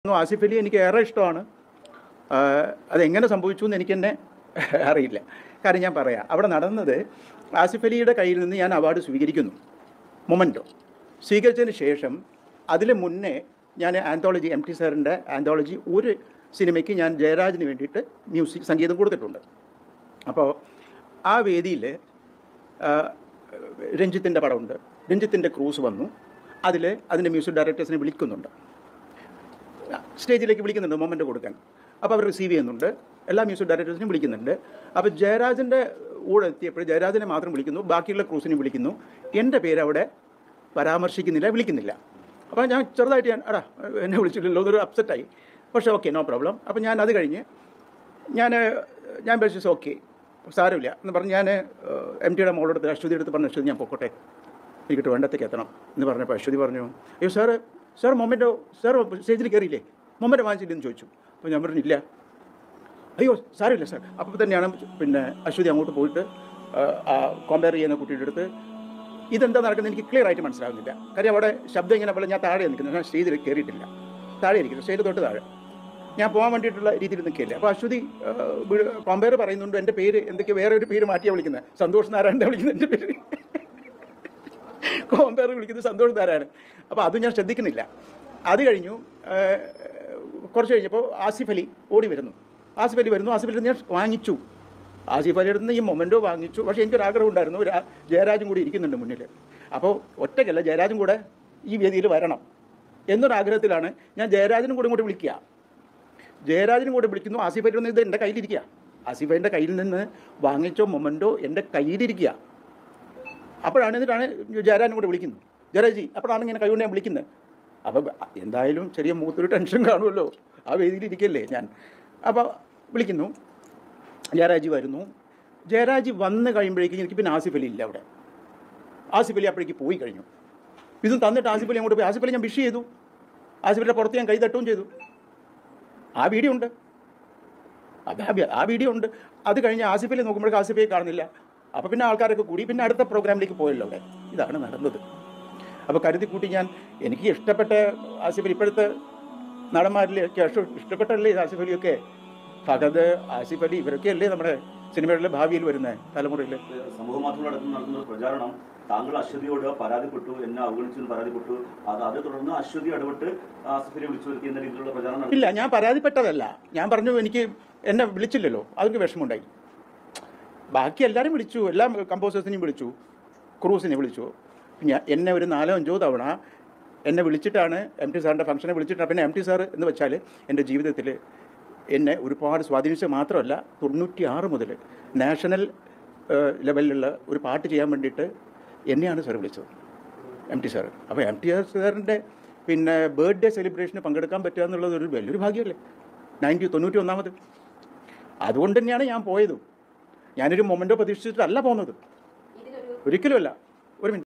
ഒന്നും ആസിഫ് അലി എനിക്ക് ഏറെ ഇഷ്ടമാണ് ആ, അതെങ്ങനെ സംഭവിച്ചു എന്ന് എനിക്ക് തന്നെ അറിയില്ല കാര്യം ഞാൻ പറയാം അവിടെ നടന്നത് ആസിഫ് അലിയുടെ കയ്യിൽ നിന്ന് ഞാൻ അവാർഡ് സ്വീകരിക്കുന്നു മൊമെൻറ്റോ സ്വീകരിച്ചതിന് ശേഷം അതിന് മുന്നേ ഞാൻ ആന്തോളജി എം ടി സാറിൻ്റെ ആന്തോളജി ഒരു സിനിമയ്ക്ക് ഞാൻ ജയരാജിന് വേണ്ടിയിട്ട് മ്യൂസിക് സംഗീതം കൊടുത്തിട്ടുണ്ട് അപ്പോൾ ആ വേദിയിൽ രഞ്ജിത്തിൻ്റെ പടമുണ്ട് രഞ്ജിത്തിൻ്റെ ക്രൂസ് വന്നു അതിൽ അതിൻ്റെ മ്യൂസിക് ഡയറക്ടേഴ്സിനെ വിളിക്കുന്നുണ്ട് സ്റ്റേജിലേക്ക് വിളിക്കുന്നുണ്ട് മൊമെൻ്റ് കൊടുക്കാൻ അപ്പോൾ അവർ റിസീവ് ചെയ്യുന്നുണ്ട് എല്ലാ മ്യൂസിക് ഡയറക്ടേഴ്സിനും വിളിക്കുന്നുണ്ട് അപ്പോൾ ജയരാജൻ്റെ കൂടെ എത്തിയപ്പോൾ ജയരാജനെ മാത്രം വിളിക്കുന്നു ബാക്കിയുള്ള ക്രൂസിനെ വിളിക്കുന്നു എൻ്റെ പേര് അവിടെ പരാമർശിക്കുന്നില്ല വിളിക്കുന്നില്ല അപ്പോൾ ഞാൻ ചെറുതായിട്ട് ഞാൻ എടാ എന്നെ വിളിച്ചില്ലല്ലോ എന്നൊരു അപ്സെറ്റായി പക്ഷേ ഓക്കെ നോ പ്രോബ്ലം അപ്പോൾ ഞാൻ അത് കഴിഞ്ഞ് ഞാൻ ഞാൻ വിളിച്ചു ഓക്കെ സാരമില്ല എന്ന് പറഞ്ഞ് ഞാൻ എം ടിയുടെ മോളെടുത്ത് അശ്വതി എടുത്ത് പറഞ്ഞു അശ്വതി ഞാൻ പൊക്കോട്ടെ എനിക്കിട്ട് വേണ്ടത്തേക്ക് എത്തണം എന്ന് പറഞ്ഞപ്പോൾ അശ്വതി പറഞ്ഞു അയ്യോ സാറ് സാർ മൊമെൻറ്റോ സാർ സ്റ്റേജിൽ കയറിയില്ലേ മൊമെൻറ്റോ വാങ്ങിച്ചില്ലെന്ന് ചോദിച്ചു അപ്പോൾ ഞാൻ പറഞ്ഞില്ല അയ്യോ സാരമില്ല സാർ അപ്പോൾ തന്നെയാണ് പിന്നെ അശ്വതി അങ്ങോട്ട് പോയിട്ട് കോമ്പയർ ചെയ്യുന്ന കുട്ടിയുടെ അടുത്ത് ഇതെന്താ നടക്കുന്നത് എനിക്ക് ക്ലിയർ ആയിട്ട് മനസ്സിലാകുന്നില്ല കാര്യം അവിടെ ശബ്ദം ഇങ്ങനെ പോലെ ഞാൻ താഴെ നിൽക്കുന്നത് ഞാൻ സ്റ്റേജിൽ കയറിയിട്ടില്ല താഴെ ഇരിക്കുന്നു സ്റ്റേജിൽ തൊട്ട് താഴെ ഞാൻ പോകാൻ വേണ്ടിയിട്ടുള്ള രീതിയിൽ നിൽക്കില്ല അപ്പോൾ അശ്വതി കോമ്പയർ പറയുന്നുണ്ട് എൻ്റെ പേര് എന്തൊക്കെ വേറെ ഒരു പേര് മാറ്റിയാണ് വിളിക്കുന്നത് സന്തോഷ് നാരായണൻ്റെ വിളിക്കുന്നത് എൻ്റെ പേര് കോമ്പയർ വിളിക്കുന്നത് സന്തോഷ് നാരായണൻ അപ്പോൾ അതും ഞാൻ ശ്രദ്ധിക്കുന്നില്ല അത് കഴിഞ്ഞു ആ, കുറച്ച് കഴിഞ്ഞപ്പോൾ ആസിഫ് അലി ഓടി വരുന്നു ആസിഫ് അലി വരുന്നു ആസിഫ് അലി ഞാൻ വാങ്ങിച്ചു ആസിഫ് അലിയുടെ നിന്ന് ഈ മൊമെൻറ്റോ വാങ്ങിച്ചു പക്ഷേ എനിക്കൊരു ആഗ്രഹം ഉണ്ടായിരുന്നു ഒരു ആ- ജയരാജും കൂടി ഇരിക്കുന്നുണ്ട് മുന്നിൽ അപ്പോൾ ഒറ്റയ്ക്കല്ല ജയരാജും കൂടെ ഈ വേദിയിൽ വരണം എന്നൊരാഗ്രഹത്തിലാണ് ഞാൻ ജയരാജനും കൂടെ ഇങ്ങോട്ട് വിളിക്കുക ജയരാജനും കൂടെ വിളിക്കുന്നു ആസിഫ് അലി ഇത് എൻ്റെ കയ്യിലിരിക്കുക ആസിഫ് അലിൻ്റെ കയ്യിൽ നിന്ന് വാങ്ങിച്ച മൊമെൻറ്റോ എൻ്റെ കയ്യിലിരിക്കുക അപ്പോഴാണ് എന്നിട്ടാണ് ജയരാജനും കൂടെ വിളിക്കുന്നത് ജയരാജി അപ്പോഴാണ് ഇങ്ങനെ കൈകൊണ്ട് ഞാൻ വിളിക്കുന്നത് അപ്പോൾ എന്തായാലും ചെറിയ മൂത്തൊരു ടെൻഷൻ കാണുമല്ലോ ആ വേദിയിൽ ഇരിക്കല്ലേ ഞാൻ അപ്പോൾ വിളിക്കുന്നു ജയരാജി വരുന്നു ജയരാജി വന്ന് കഴിയുമ്പോഴേക്കും എനിക്ക് പിന്നെ ആസിഫ് അലി ഇല്ല അവിടെ ആസിഫ് അലി അപ്പോഴേക്ക് പോയി കഴിഞ്ഞു ഇതും തന്നിട്ട് ആസിഫ് അലി അങ്ങോട്ട് പോയി ആസിഫ് അലി ഞാൻ വിഷ് ചെയ്തു ആസിഫ് അലിയുടെ പുറത്ത് ഞാൻ കൈ തട്ടുകയും ചെയ്തു ആ വീഡിയോ ഉണ്ട് അത് ആ വി- ആ വീഡിയോ ഉണ്ട് അത് കഴിഞ്ഞ് ആസിഫ് അലി നോക്കുമ്പോഴേക്ക് ആസിഫ് അലി കാണുന്നില്ല അപ്പോൾ പിന്നെ ആൾക്കാരൊക്കെ കൂടി പിന്നെ അടുത്ത പ്രോഗ്രാമിലേക്ക് പോയല്ലോ അവിടെ ഇതാണ് നടന്നത് അപ്പോൾ കരുതി കൂട്ടി ഞാൻ എനിക്ക് ഇഷ്ടപ്പെട്ട ആസിഫ് അലി ഇപ്പോഴത്തെ നടന്മാരിലേക്ക് ഇഷ്ട ഇഷ്ടപ്പെട്ടല്ലേ ആസിഫ് അലിയൊക്കെ ഫഹദ് ആസിഫ് അലി ഇവരൊക്കെ അല്ലേ നമ്മുടെ സിനിമയുടെ ഭാവിയിൽ വരുന്ന തലമുറയിൽ സമൂഹ മാധ്യമങ്ങളിൽ നടത്തുന്ന ഒരു പ്രചാരണം താങ്കൾ അശ്വതിയോട് പരാതിപ്പെട്ടു എന്നെ അവഗണിച്ചു എന്ന് പരാതിപ്പെട്ടു അത് അതേ തുടർന്ന് അശ്വതി ഇടപെട്ട് ആസിഫിനെ വിളിച്ചു വരുത്തി എന്ന രീതിയിലുള്ള പ്രചാരണം നടത്തി. ഇല്ല ഞാൻ പരാതിപ്പെട്ടതല്ല ഞാൻ പറഞ്ഞു എനിക്ക് എന്നെ വിളിച്ചില്ലല്ലോ അതൊക്കെ വിഷമമുണ്ടായി ബാക്കി എല്ലാവരും വിളിച്ചു എല്ലാ കമ്പോസേഴ്സിനെയും വിളിച്ചു ക്രൂസിനെ വിളിച്ചു ഞാൻ എന്നെ ഒരു നാലോ അഞ്ചോ തവണ എന്നെ വിളിച്ചിട്ടാണ് എം ടി സാറിൻ്റെ ഫംഗ്ഷനെ വിളിച്ചിട്ടാണ് പിന്നെ എം ടി സാർ എന്ന് വെച്ചാൽ എൻ്റെ ജീവിതത്തിൽ എന്നെ ഒരുപാട് സ്വാധീനിച്ച മാത്രമല്ല തൊണ്ണൂറ്റി ആറ് മുതൽ നാഷണൽ ഏഹ്, ലെവലിലുള്ള ഒരു പാട്ട് ചെയ്യാൻ വേണ്ടിയിട്ട് എന്നെയാണ് സാർ വിളിച്ചത് എം ടി സാർ അപ്പോൾ എം ടി ആർ സാറിൻ്റെ പിന്നെ ബർത്ത്ഡേ സെലിബ്രേഷന് പങ്കെടുക്കാൻ പറ്റുക എന്നുള്ളത് ഒരു വലിയൊരു ഭാഗ്യമല്ലേ നയൻറ്റി തൊണ്ണൂറ്റി ഒന്നാമത് അതുകൊണ്ട് തന്നെയാണ് ഞാൻ പോയത് ഞാനൊരു മൊമെൻറ്റോ പ്രതീക്ഷിച്ചിട്ടല്ല പോകുന്നത് ഒരിക്കലുമല്ല ഒരു മിനിറ്റ്